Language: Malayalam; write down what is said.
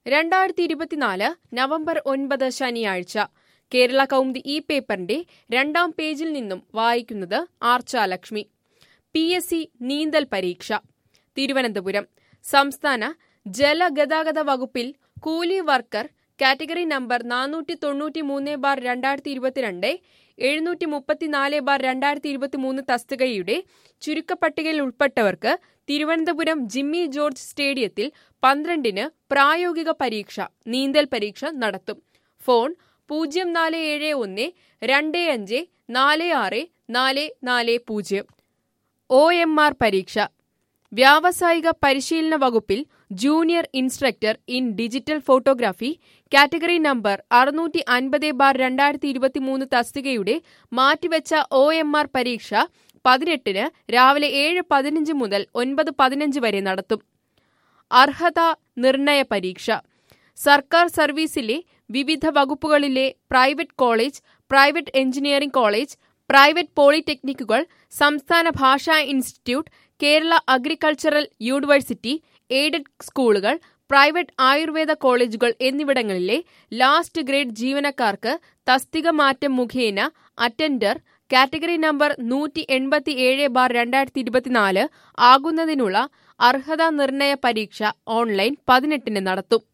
രണ്ടായിരത്തി ഇരുപത്തിനാല് നവംബർ ഒൻപത് ശനിയാഴ്ച കേരള കൗമുദി ഈ പേപ്പറിന്റെ രണ്ടാം പേജിൽ നിന്നും വായിക്കുന്നത് ആർച്ചാലക്ഷ്മി പി എസ് സി നീന്തൽ പരീക്ഷ തിരുവനന്തപുരം സംസ്ഥാന ജലഗതാഗത വകുപ്പിൽ കൂലി വർക്കർ കാറ്റഗറി നമ്പർ നാനൂറ്റി തൊണ്ണൂറ്റി മൂന്ന് ബാർ രണ്ടായിരത്തി ഇരുപത്തിരണ്ട് എഴുന്നൂറ്റി മുപ്പത്തിനാല് ബാർ രണ്ടായിരത്തി ഇരുപത്തിമൂന്ന് തസ്തികയുടെ ചുരുക്കപ്പട്ടികയിൽ ഉൾപ്പെട്ടവർക്ക് തിരുവനന്തപുരം ജിമ്മി ജോർജ് സ്റ്റേഡിയത്തിൽ പന്ത്രണ്ടിന് പ്രായോഗിക പരീക്ഷ നീന്തൽ പരീക്ഷ നടത്തും ഫോൺ പൂജ്യം നാല് ഏഴ് ഒന്ന് രണ്ട് അഞ്ച് നാല് ആറ് നാല് നാല് പൂജ്യം ഒ എം ആർ പരീക്ഷ വ്യാവസായിക പരിശീലന വകുപ്പിൽ junior instructor in digital photography category number അറുന്നൂറ്റി അൻപത് ബാർ രണ്ടായിരത്തി ഇരുപത്തിമൂന്ന് തസ്തികയുടെ മാറ്റിവെച്ച ഒ എം ആർ പരീക്ഷ പതിനെട്ടിന് രാവിലെ ഏഴ് പതിനഞ്ച് മുതൽ ഒൻപത് പതിനഞ്ച് വരെ നടത്തും അർഹത നിർണയ പരീക്ഷ സർക്കാർ സർവീസിലെ വിവിധ വകുപ്പുകളിലെ private college private engineering college private പോളിടെക്നിക്കുകൾ സംസ്ഥാന ഭാഷാ institute Kerala agricultural university aided സ്കൂളുകൾ പ്രൈവറ്റ് ആയുർവേദ കോളേജുകൾ എന്നിവിടങ്ങളിലെ ലാസ്റ്റ് ഗ്രേഡ് ജീവനക്കാർക്ക് തസ്തിക മാറ്റം മുഖേന അറ്റൻഡർ കാറ്റഗറി നമ്പർ നൂറ്റി എൺപത്തി ഏഴ് ബാർ രണ്ടായിരത്തി ഇരുപത്തിനാല് ആകുന്നതിനുള്ള അർഹതാ നിർണയ പരീക്ഷ ഓൺലൈൻ പതിനെട്ടിന് നടത്തും